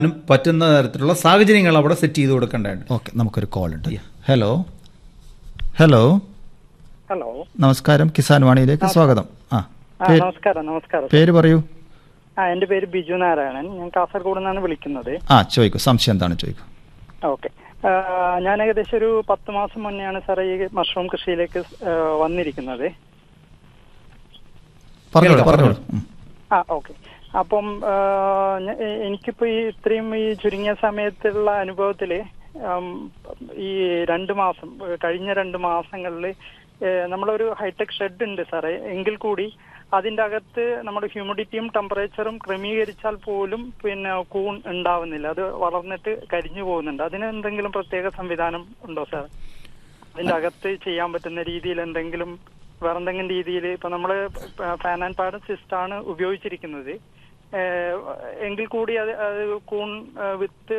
നും പറ്റുന്ന തരത്തിലുള്ള സാഹചര്യങ്ങൾ അവിടെ സെറ്റ് ചെയ്ത് കൊടുക്കേണ്ടതുണ്ട് ഓക്കെ നമുക്കൊരു കോൾ ഉണ്ട് ഹലോ ഹലോ ഹലോ നമസ്കാരം കിസാൻ വാണിയിലേക്ക് സ്വാഗതം ആ ആ പേര്- നമസ്കാരം നമസ്കാരം പേര് പറയൂ ആ എന്റെ പേര് ബിജു നാരായണൻ ഞാൻ കാസർഗോഡ് നിന്നാണ് വിളിക്കുന്നത് ആ ചോദിക്കൂ സംശയം എന്താണ് ചോദിക്കൂ ഓക്കെ ഞാൻ ഏകദേശം ഒരു പത്ത് മാസം മുന്നെയാണ് സാറേ ഈ മഷ്റൂം കൃഷിയിലേക്ക് ആ, വന്നിരിക്കുന്നത് പറഞ്ഞോളൂ കേൾക്കാം, പറഞ്ഞോളൂ ഉം. ആ ഓക്കെ അപ്പം ആ, ഞ- എ- എനിക്കിപ്പോ ഈ ഇത്രയും ഈ ചുരുങ്ങിയ സമയത്തുള്ള അനുഭവത്തില് ഉം, ഈ രണ്ട് മാസം ഏ, കഴിഞ്ഞ രണ്ട് മാസങ്ങളിൽ നമ്മളൊരു ഹൈടെക് ഷെഡ് ഉണ്ട് സാറേ എങ്കിൽ കൂടി അതിന്റെ അകത്ത് നമ്മുടെ ഹ്യൂമിഡിറ്റിയും ടെമ്പറേച്ചറും ക്രമീകരിച്ചാൽ പോലും പിന്നെ കൂൺ ഉണ്ടാവുന്നില്ല അത് വളർന്നിട്ട് കരിഞ്ഞു പോകുന്നുണ്ട് അതിന് എന്തെങ്കിലും പ്രത്യേക സംവിധാനം ഉണ്ടോ സാർ അതിന്റെ അകത്ത് ചെയ്യാൻ പറ്റുന്ന രീതിയിൽ എന്തെങ്കിലും വേറെ എന്തെങ്കിലും രീതിയിൽ ഇപ്പൊ നമ്മള് ഫാൻ ആൻഡ് പാഡ് സിസ്റ്റം ആണ് ഉപയോഗിച്ചിരിക്കുന്നത് ഏഹ് എങ്കിൽ കൂടി അത് അത് കൂൺ ഏഹ് വിത്ത്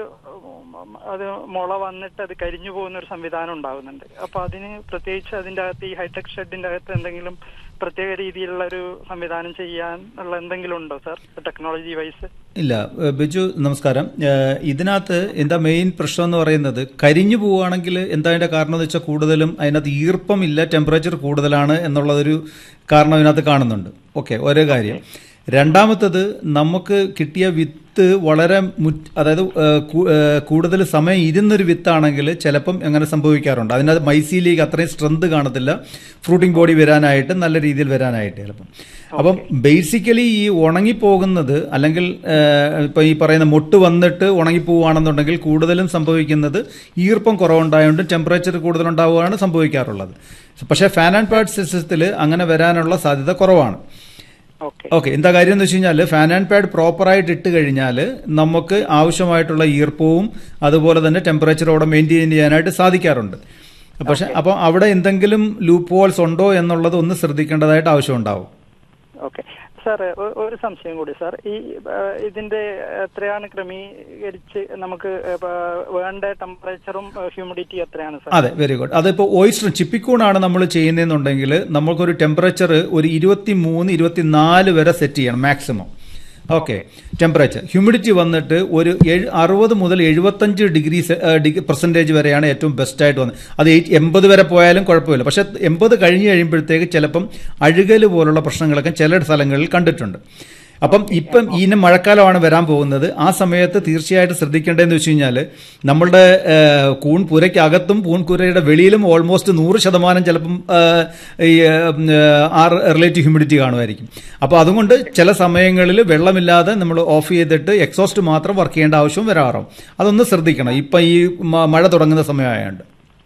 ഉം അത് മുള വന്നിട്ട് അത് കരിഞ്ഞു പോകുന്ന ഒരു സംവിധാനം ഉണ്ടാകുന്നുണ്ട് അപ്പൊ അതിന് പ്രത്യേകിച്ച് അതിന്റെ അകത്ത് ഈ ഹൈടെക് ഷെഡിന്റെ അകത്ത് എന്തെങ്കിലും പ്രത്യേക രീതിയിലുള്ള ഒരു സംവിധാനം ചെയ്യാൻ ഉള്ള എന്തെങ്കിലും ഉണ്ടോ സാർ ടെക്നോളജി വൈസ് ഇല്ല ഏഹ് ബിജു നമസ്കാരം ഏഹ് ഇതിനകത്ത് എന്താ മെയിൻ പ്രശ്നം എന്ന് പറയുന്നത് കരിഞ്ഞു പോവുകയാണെങ്കിൽ എന്താ അതിന്റെ കാരണം എന്ന് വെച്ചാൽ കൂടുതലും അതിനകത്ത് ഈർപ്പമില്ല ടെമ്പറേച്ചർ കൂടുതലാണ് എന്നുള്ളതൊരു കാരണം ഇതിനകത്ത് കാണുന്നുണ്ട് ഓക്കെ ഒരേ കാര്യം രണ്ടാമത്തത് നമുക്ക് കിട്ടിയ വിത്ത് വളരെ മുറ്റ് അതായത് ഏഹ് കു- ഏഹ് കൂടുതൽ സമയം ഇരുന്നൊരു വിത്താണെങ്കിൽ ചിലപ്പം അങ്ങനെ സംഭവിക്കാറുണ്ട് അതിനകത്ത് മൈസീലേക്ക് അത്രയും സ്ട്രെങ്ത് കാണത്തില്ല ഫ്രൂട്ടിംഗ് ബോഡി വരാനായിട്ട് നല്ല രീതിയിൽ വരാനായിട്ട് ചിലപ്പം അപ്പം ബേസിക്കലി ഈ ഉണങ്ങിപ്പോകുന്നത് അല്ലെങ്കിൽ ഏഹ്, ഇപ്പൊ ഈ പറയുന്ന മൊട്ട് വന്നിട്ട് ഉണങ്ങിപ്പോവുകയാണെന്നുണ്ടെങ്കിൽ കൂടുതലും സംഭവിക്കുന്നത് ഈർപ്പം കുറവുണ്ടായതുകൊണ്ട് ടെമ്പറേച്ചർ കൂടുതലുണ്ടാവുകയാണ് സംഭവിക്കാറുള്ളത് പക്ഷേ ഫാൻ ആൻഡ് പാഡ് സിസ്റ്റത്തിൽ അങ്ങനെ വരാനുള്ള സാധ്യത കുറവാണ് ഓക്കെ ഓക്കെ എന്താ കാര്യം എന്ന് വെച്ച് കഴിഞ്ഞാൽ ഫാൻ ആൻഡ് പാഡ് പ്രോപ്പറായിട്ട് ഇട്ട് കഴിഞ്ഞാൽ നമുക്ക് ആവശ്യമായിട്ടുള്ള ഈർപ്പവും അതുപോലെ തന്നെ ടെമ്പറേച്ചറോടെ മെയിൻറ്റെയിൻ ചെയ്യാനായിട്ട് സാധിക്കാറുണ്ട് പക്ഷെ അപ്പോൾ അവിടെ എന്തെങ്കിലും ലൂപ്പ് ഹോൾസ് ഉണ്ടോ എന്നുള്ളത് ഒന്ന് ശ്രദ്ധിക്കേണ്ടതായിട്ട് ആവശ്യമുണ്ടാവും ഓക്കെ സാർ ഒരു സംശയം കൂടി സാർ ഈ ആ, ഇതിന്റെ എത്രയാണ് ക്രമീകരിച്ച് നമുക്ക് ആ, വേണ്ട ടെമ്പറേച്ചറും ഹ്യൂമിഡിറ്റി എത്രയാണ് സാർ അതെ വെരി ഗുഡ് അതിപ്പോൾ ഓയിസ്റ്റർ ചിപ്പിക്കൂണാണ് നമ്മൾ ചെയ്യുന്നതെന്നുണ്ടെങ്കിൽ നമുക്കൊരു ടെമ്പറേച്ചർ ഒരു ഇരുപത്തി മൂന്ന് ഇരുപത്തിനാല് വരെ സെറ്റ് ചെയ്യണം മാക്സിമം ഓക്കെ ടെമ്പറേച്ചർ ഹ്യൂമിഡിറ്റി വന്നിട്ട് ഒരു എഴ് അറുപത് മുതൽ എഴുപത്തഞ്ച് ഡിഗ്രി പെർസെൻറ്റേജ് വരെയാണ് ഏറ്റവും ബെസ്റ്റ് ആയിട്ട് വന്നത് അത് എയ്- എൺപത് വരെ പോയാലും കുഴപ്പമില്ല പക്ഷെ എൺപത് കഴിഞ്ഞ് കഴിയുമ്പോഴത്തേക്ക് ചിലപ്പം അഴുകൽ പോലുള്ള പ്രശ്നങ്ങളൊക്കെ ചില സ്ഥലങ്ങളിൽ കണ്ടിട്ടുണ്ട് അപ്പം ഇപ്പം ഇനി മഴക്കാലമാണ് വരാൻ പോകുന്നത് ആ സമയത്ത് തീർച്ചയായിട്ടും ശ്രദ്ധിക്കേണ്ടതെന്ന് വെച്ച് കഴിഞ്ഞാൽ നമ്മളുടെ ഏഹ്, കൂൺ പുരയ്ക്കകത്തും പൂൺകുരയുടെ വെളിയിലും ഓൾമോസ്റ്റ് നൂറ് ശതമാനം ചിലപ്പം ഏഹ്, ഈ ഏഹ്, ആ റിലേറ്റീവ് ഹ്യൂമിഡിറ്റി കാണുമായിരിക്കും അപ്പോൾ അതുകൊണ്ട് ചില സമയങ്ങളിൽ വെള്ളമില്ലാതെ നമ്മൾ ഓഫ് ചെയ്തിട്ട് എക്സോസ്റ്റ് മാത്രം വർക്ക് ചെയ്യേണ്ട ആവശ്യം വരാറും അതൊന്ന് ശ്രദ്ധിക്കണം ഇപ്പം ഈ മ- മഴ തുടങ്ങുന്ന സമയമായതുകൊണ്ട്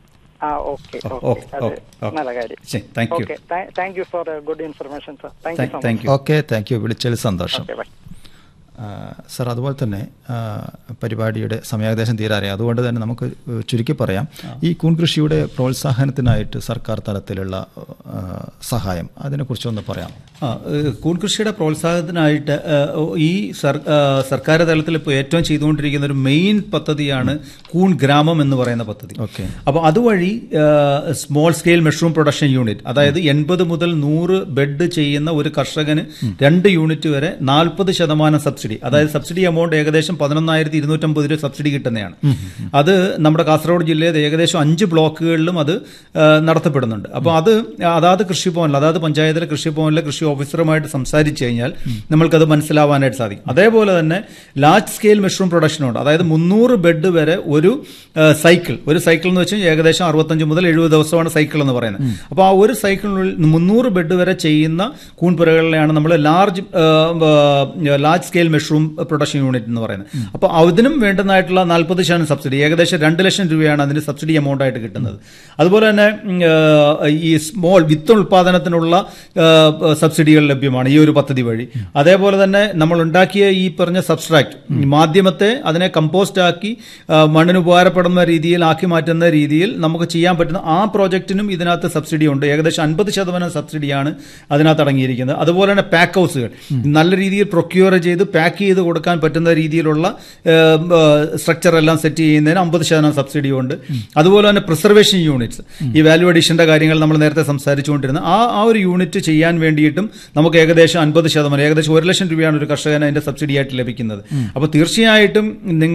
ആ ഓക്കെ ഓ, ഓക്കെ ഓക്കെ, അത് ഓക്കെ, ഓക്കെ. നല്ല കാര്യം ശരി thank you okay thank you for good information sir thank you so thank you okay thank you വിളിച്ചതിൽ സന്തോഷം ഓക്കെ ബൈ ആ, സർ അതുപോലെ തന്നെ ആ, പരിപാടിയുടെ സമയാദേശം തീരാറിയാം അതുകൊണ്ട് തന്നെ നമുക്ക് ചുരുക്കി പറയാം ഈ കൂൺ കൃഷിയുടെ പ്രോത്സാഹനത്തിനായിട്ട് സർക്കാർ തലത്തിലുള്ള ആ, സഹായം അതിനെക്കുറിച്ചൊന്ന് പറയാം ആ, ഏഹ്, കൂൺ കൃഷിയുടെ പ്രോത്സാഹനത്തിനായിട്ട് ഏഹ്, ഈ സർ- ഏഹ്, സർക്കാർ തലത്തിൽ ഇപ്പോൾ ഏറ്റവും ചെയ്തുകൊണ്ടിരിക്കുന്ന ഒരു മെയിൻ പദ്ധതിയാണ് കൂൺ ഗ്രാമം എന്ന് പറയുന്ന പദ്ധതി ഓക്കെ അപ്പോൾ അതുവഴി small scale mushroom production unit അതായത് എൺപത് മുതൽ നൂറ് ബെഡ് ചെയ്യുന്ന ഒരു കർഷകന് രണ്ട് യൂണിറ്റ് വരെ നാൽപ്പത് ശതമാനം സബ്സിഡി അതായത് സബ്സിഡി എമൗണ്ട് ഏകദേശം പതിനൊന്നായിരത്തി ഇരുന്നൂറ്റമ്പത് രൂപ സബ്സിഡി കിട്ടുന്നതാണ് അത് നമ്മുടെ കാസർഗോഡ് ജില്ലയിൽ ഏകദേശം അഞ്ച് ബ്ലോക്കുകളിലും അത് ആ, നടത്തപ്പെടുന്നുണ്ട് അപ്പോൾ അത് അതാത് കൃഷിഭവനിൽ അതാത് പഞ്ചായത്തിലെ കൃഷിഭവനിലെ കൃഷി ഓഫീസറുമായിട്ട് സംസാരിച്ചു കഴിഞ്ഞാൽ നമ്മൾക്കത് മനസ്സിലാവാനായിട്ട് സാധിക്കും അതേപോലെ തന്നെ ലാർജ് സ്കെയിൽ മഷ്റൂം പ്രൊഡക്ഷനുണ്ട് അതായത് മുന്നൂറ് ബെഡ് വരെ ഒരു ആ, സൈക്കിൾ ഒരു സൈക്കിൾ എന്ന് വെച്ചാൽ ഏകദേശം അറുപത്തഞ്ച് മുതൽ എഴുപത് ദിവസമാണ് സൈക്കിൾ എന്ന് പറയുന്നത് അപ്പോൾ ആ ഒരു സൈക്കിളിനുള്ളിൽ മുന്നൂറ് ബെഡ് വരെ ചെയ്യുന്ന കൂൺപുരകളിലെയാണ് നമ്മൾ large large scale mushroom production unit എന്ന് പറയുന്നത് അപ്പോൾ അതിനും വേണ്ടുന്നതായിട്ടുള്ള നാൽപ്പത് ശതമാനം സബ്സിഡി ഏകദേശം രണ്ട് ലക്ഷം രൂപയാണ് അതിന് സബ്സിഡി എമൗണ്ട് ആയിട്ട് കിട്ടുന്നത് അതുപോലെ തന്നെ ഉം, ആ, ഈ സ്മോൾ വിത്ത് ഉൽപാദനത്തിനുള്ള ആ, സബ്സിഡികൾ ലഭ്യമാണ് ഈ ഒരു പദ്ധതി വഴി അതേപോലെ തന്നെ നമ്മൾ ഉണ്ടാക്കിയ ഈ പറഞ്ഞ സബ്സ്ട്രാക്ട് മാധ്യമത്തെ അതിനെ കമ്പോസ്റ്റ് ആക്കി ആ, മണ്ണിന് ഉപകാരപ്പെടുന്ന രീതിയിൽ ആക്കി മാറ്റുന്ന രീതിയിൽ നമുക്ക് ചെയ്യാൻ പറ്റുന്ന ആ പ്രോജക്റ്റിനും ഇതിനകത്ത് സബ്സിഡി ഉണ്ട് ഏകദേശം അൻപത് ശതമാനം സബ്സിഡിയാണ് അതിനകത്ത് അടങ്ങിയിരിക്കുന്നത് അതുപോലെ തന്നെ പാക്ക് ഹൗസുകൾ നല്ല രീതിയിൽ പ്രൊക്യൂർ ചെയ്ത് പാക്ക് പാക്ക് ചെയ്ത് കൊടുക്കാൻ പറ്റുന്ന രീതിയിലുള്ള സ്ട്രക്ചർ എല്ലാം സെറ്റ് ചെയ്യുന്നതിന് അമ്പത് ശതമാനം സബ്സിഡി ഉണ്ട് അതുപോലെ തന്നെ പ്രിസർവേഷൻ യൂണിറ്റ്സ് ഈ വാല്യൂ അഡീഷന്റെ കാര്യങ്ങൾ നമ്മൾ നേരത്തെ സംസാരിച്ചുകൊണ്ടിരുന്ന ആ ആ ഒരു യൂണിറ്റ് ചെയ്യാൻ വേണ്ടിയിട്ടും നമുക്ക് ഏകദേശം അൻപത് ശതമാനം ഏകദേശം ഒരു ലക്ഷം രൂപയാണ് ഒരു കർഷകന് അതിന്റെ സബ്സിഡി ആയിട്ട് ലഭിക്കുന്നത് അപ്പോൾ തീർച്ചയായിട്ടും നിങ്ങൾ